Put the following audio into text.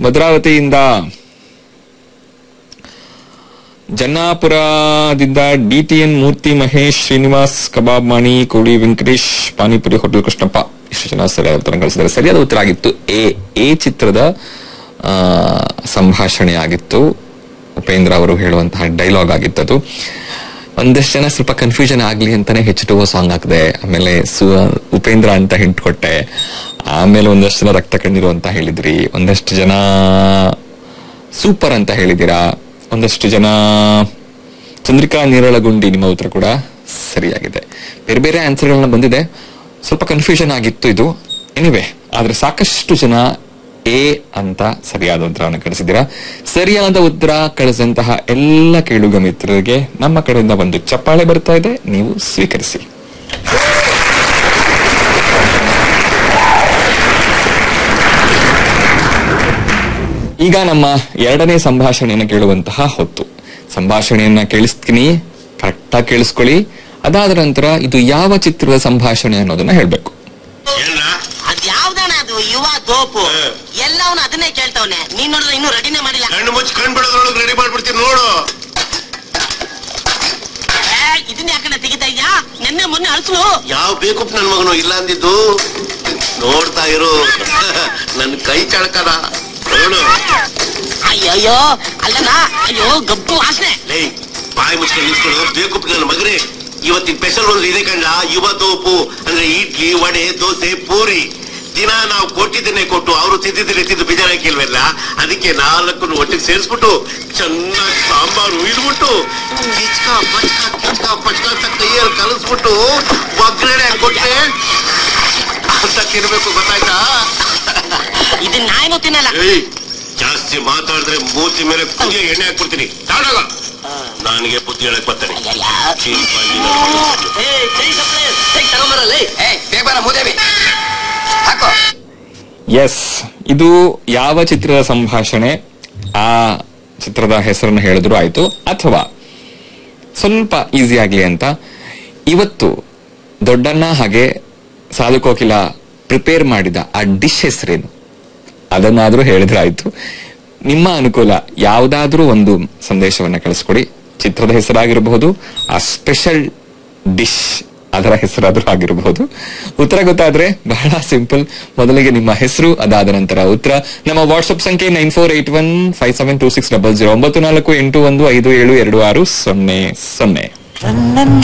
ಭದ್ರಾವತಿಯಿಂದ ಜನ್ನಾಪುರದಿಂದ D T N Murthy Mahesh Srinivas Kabab Mani Kodi Venkatesh panipuri hotel Krishnappa ಇಷ್ಟು ಜನ ಸರಿಯಾದ ಉತ್ತರ ಕಳಿಸಿದ್ದಾರೆ ಸರಿಯಾದ ಉತ್ತರ ಆಗಿತ್ತು ಎ ಎ ಚಿತ್ರದ ಆ, ಸಂಭಾಷಣೆ ಆಗಿತ್ತು ಉಪೇಂದ್ರ ಅವರು ಹೇಳುವಂತಹ ಡೈಲಾಗ್ ಆಗಿತ್ತದು ಒಂದಷ್ಟು ಜನ ಸ್ವಲ್ಪ ಕನ್ಫ್ಯೂಷನ್ ಆಗ್ಲಿ ಅಂತಾನೆ ಹೆಚ್ ಟು ಸಾಂಗ್ ಹಾಕಿದೆ ಆಮೇಲೆ ಸು ಉಪೇಂದ್ರ ಅಂತ ಹಿಂಟ್ ಕೊಟ್ಟೆ ಆಮೇಲೆ ಒಂದಷ್ಟು ಜನ ರಕ್ತ ಕಣ್ಣೀರು ಅಂತ ಹೇಳಿದ್ರಿ ಒಂದಷ್ಟು ಜನ ಸೂಪರ್ ಅಂತ ಹೇಳಿದ್ದೀರಾ ಒಂದಷ್ಟು ಜನ ಚಂದ್ರಿಕಾ ನೀರಳಗುಂಡಿ ನಿಮ್ಮ ಉತ್ತರ ಕೂಡ ಸರಿಯಾಗಿದೆ ಬೇರೆ ಬೇರೆ ಆನ್ಸರ್ಗಳನ್ನ ಬಂದಿದೆ ಸ್ವಲ್ಪ ಕನ್ಫ್ಯೂಷನ್ ಆಗಿತ್ತು ಇದು ಎನಿವೆ ಆದ್ರೆ ಸಾಕಷ್ಟು ಜನ ಎ ಅಂತ ಸರಿಯಾದ ಉತ್ತರವನ್ನು ಕಳಿಸಿದ್ದೀರಾ ಸರಿಯಾದ ಉತ್ತರ ಕಳಿಸಿದಂತಹ ಎಲ್ಲ ಕೇಳುಗ ಮಿತ್ರರಿಗೆ ನಮ್ಮ ಕಡೆಯಿಂದ ಒಂದು ಚಪ್ಪಾಳೆ ಬರ್ತಾ ಇದೆ ನೀವು ಸ್ವೀಕರಿಸಿ ಈಗ ನಮ್ಮ ಎರಡನೇ ಸಂಭಾಷಣೆಯನ್ನು ಕೇಳುವಂತಹ ಹೊತ್ತು ಸಂಭಾಷಣೆಯನ್ನ ಕೇಳಿಸ್ತೀನಿ ಕರೆಕ್ಟಾಗಿ ಕೇಳಿಸ್ಕೊಳ್ಳಿ ಅದಾದ ನಂತರ ಇದು ಯಾವ ಚಿತ್ರದ ಸಂಭಾಷಣೆ ಅನ್ನೋದನ್ನ ಹೇಳ್ಬೇಕು ಏನ ಅದ್ ಯಾವ್ದಣ್ಣ ಅದು ಯುವ ತೋಪು ಹಾ. ಎಲ್ಲವನ್ನ ಅದನ್ನೇ ಕೇಳ್ತಾವನೆ ನೀನ್ ನೋಡಿದ್ರೆ ಇನ್ನೂ ರೆಡಿನೇ ಮಾಡಿಲ್ಲ ಕಣ್ಣು ಮುಚ್ಚಿ ಕಣ್ ಬಿಡೋದ್ರೊಳಗೆ ರೆಡಿ ಮಾಡ್ಬಿಡ್ತೀನಿ ನೋಡು ಏ, ಇದನ್ನ ಯಾಕಣ್ಣ ತೆಗಿತಾ ಇದ್ಯಾ ನಿನ್ನೆ ಮೊನ್ನೆ ಅಳ್ಸು ಯಾವ ಬೇಕು ನನ್ ಮಗನು ಇಲ್ಲ ಅಂದಿದ್ದು ನೋಡ್ತಾ ಇರು ನನ್ ಕೈ ಚಳಕನ ನೋಡು ಅಯ್ಯಯ್ಯೋ ಅಲ್ಲಣ್ಣ ಅಯ್ಯೋ ಗಬ್ಬು ವಾಸನೆ ಲೇ ಬಾಯಿ ಮುಚ್ಕೊಂಡು ನಿಂತ್ಕೊಂಡು ಬೇಕು ನನ್ನ ಮಗನೇ ಇವತ್ತಿನ ಸ್ಪೆಷಲ್ ಒಂದು ಇದೆ ಕಂಡ ಯುವ ತೋಪು ಅಂದ್ರೆ ಇಡ್ಲಿ ವಡೆ ದೋಸೆ ಪೂರಿ ದಿನ ನಾವು ಕೊಟ್ಟಿದ್ದನ್ನೇ ಕೊಟ್ಟು ಅವರು ತಿದ್ದಿದ್ರೆ ತಿದ್ದು ಬೇಜಾರಾಕಿಲ್ವಲ್ಲ ಅದಕ್ಕೆ ನಾಲ್ಕು ಒಟ್ಟಿಗೆ ಸೇರಿಸ್ಬಿಟ್ಟು ಚೆನ್ನಾಗಿ ಸಾಂಬಾರು ಉಯ್ದ್ಬಿಟ್ಟು ಕಿಚ್ಕ ಪಚ್ಕ ಕಿಚ್ಕ ಪಚ್ಕ ಅಂತ ಕೈಯಲ್ಲಿ ಕಲಿಸ್ಬಿಟ್ಟು ಒಗ್ಗರಣೆ ಕೊಟ್ಟೆ ಅಂತ ತಿನ್ಬೇಕು ಗೊತ್ತಾಯ್ತಾ ಇದನ್ನ ನಾಯಿನೂ ತಿನ್ನಲ್ಲ ಏಯ್ ಜಾಸ್ತಿ ಮಾತಾಡಿದ್ರೆ ಮೂತಿ ಮೇಲೆ ಕುದಿಯ ಎಣ್ಣೆ ಹಾಕ್ಬಿಡ್ತೀನಿ ತಾಡಾಗ ನನಗೆ ಬುದ್ಧಿ ಹೇಳಕ್ ಬರ್ತಾನೆ ಚೀಪಾಗಿ ನನ್ನ ಮಗನ. ಎಸ್ ಇದು ಯಾವ ಚಿತ್ರದ ಸಂಭಾಷಣೆ ಆ ಚಿತ್ರದ ಹೆಸರನ್ನು ಹೇಳಿದ್ರು ಆಯ್ತು ಅಥವಾ ಸ್ವಲ್ಪ ಈಸಿ ಆಗ್ಲಿ ಅಂತ ಇವತ್ತು ದೊಡ್ಡಣ್ಣ ಹಾಗೆ ಸಾಧು ಕೋಕಿಲ ಪ್ರಿಪೇರ್ ಮಾಡಿದ ಆ ಡಿಶ್ ಹೆಸರೇನು ಅದನ್ನಾದ್ರೂ ಹೇಳಿದ್ರೆ ಆಯ್ತು ನಿಮ್ಮ ಅನುಕೂಲ ಯಾವುದಾದ್ರೂ ಒಂದು ಸಂದೇಶವನ್ನ ಕಳಿಸ್ಕೊಡಿ ಚಿತ್ರದ ಹೆಸರಾಗಿರಬಹುದು ಆ ಸ್ಪೆಷಲ್ ಡಿಶ್ ಅದರ ಹೆಸರಾದ್ರೂ ಆಗಿರಬಹುದು ಉತ್ತರ ಗೊತ್ತಾದ್ರೆ ಬಹಳ ಸಿಂಪಲ್ ಮೊದಲಿಗೆ ನಿಮ್ಮ ಹೆಸರು ಅದಾದ ನಂತರ ಉತ್ತರ ನಮ್ಮ ವಾಟ್ಸ್ಆಪ್ ಸಂಖ್ಯೆ nine four eight one five seven two six double zero ಒಂಬತ್ತು ನಾಲ್ಕು ಎಂಟು ಒಂದು ಐದು ಏಳು ಎರಡು ಆರು ಸೊನ್ನೆ ಸೊನ್ನೆ ಕಣ್ಣನ್ನ